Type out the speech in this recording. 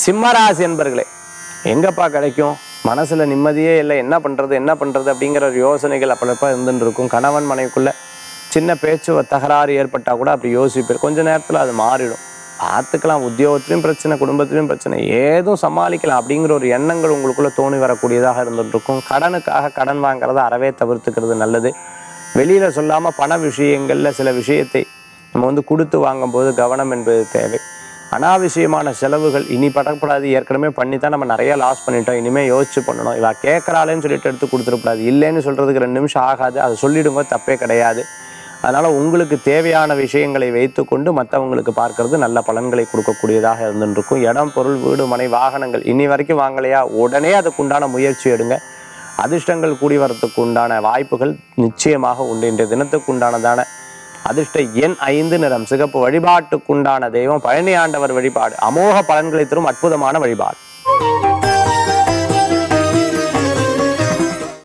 சிம்மராசி என்பர்களே எங்கப்பா கிடைக்கும் மனசுல நிம்மதியே இல்லை என்ன பண்றது என்ன பண்றது அப்படிங்கிற ஒரு யோசனைகள் அப்பளப்ப இருந்துட்டு இருக்கும் கணவன் மனைவிக்குள்ள சின்ன பேச்சு தகராறு ஏற்பட்டா கூட அப்படி யோசிப்பேன் கொஞ்ச நேரத்துல அது மாறிடும் பார்த்துக்கலாம் உத்தியோகத்திலையும் பிரச்சனை குடும்பத்திலையும் பிரச்சனை ஏதும் சமாளிக்கலாம் அப்படிங்கிற ஒரு எண்ணங்கள் உங்களுக்குள்ள தோணி வரக்கூடியதாக இருந்துட்டு இருக்கும் கடனுக்காக கடன் வாங்குறத அறவே தவிர்த்துக்கிறது நல்லது வெளியில சொல்லாம பண விஷயங்கள்ல சில விஷயத்தை நம்ம வந்து கொடுத்து வாங்கும்போது கவனம் என்பது தேவை அனாவசியமான செலவுகள் இனி படக்கூடாது ஏற்கனவே பண்ணி தான் நம்ம நிறைய லாஸ் பண்ணிட்டோம் இனிமேல் யோசிச்சு பண்ணணும் இவ கேட்கறாளேன்னு சொல்லிட்டு எடுத்து கொடுத்துடக்கூடாது இல்லைன்னு சொல்றதுக்கு ரெண்டு நிமிஷம் ஆகாது அதை சொல்லிடுங்க தப்பே கிடையாது அதனால உங்களுக்கு தேவையான விஷயங்களை வைத்துக்கொண்டு மற்றவங்களுக்கு பார்க்கறது நல்ல பலன்களை கொடுக்கக்கூடியதாக இருந்துருக்கும் இடம் பொருள் வீடு மனை வாகனங்கள் இனி வரைக்கும் வாங்கலையா உடனே அதுக்குண்டான முயற்சி எடுங்க அதிர்ஷ்டங்கள் கூடி வரத்துக்கு உண்டான வாய்ப்புகள் நிச்சயமாக உண்டு இன்றைய தினத்துக்கு உண்டானதான அதிர்ஷ்ட எண் ஐந்து நிறம் சிகப்பு வழிபாட்டுக்குண்டான தெய்வம் பழனி ஆண்டவர் வழிபாடு அமோக பலன்களை தரும் அற்புதமான வழிபாடு